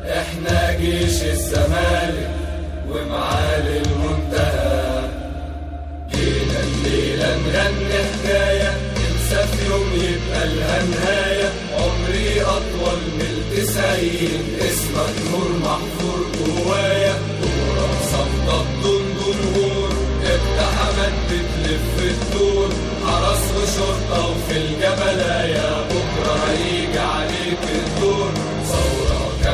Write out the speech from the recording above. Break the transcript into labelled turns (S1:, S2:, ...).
S1: احنا جيش الزمالك ومعالي المنتهى جينا الليلة نغني حكاية ننسى في يوم يبقى لها نهاية عمري أطول من التسعين اسمك نور محفور جوايا كورة صفقة بدون جمهور اقتحمت بتلف الدور حرس وشرطة وفي الجبلايا بكرة هيجي عليك الدور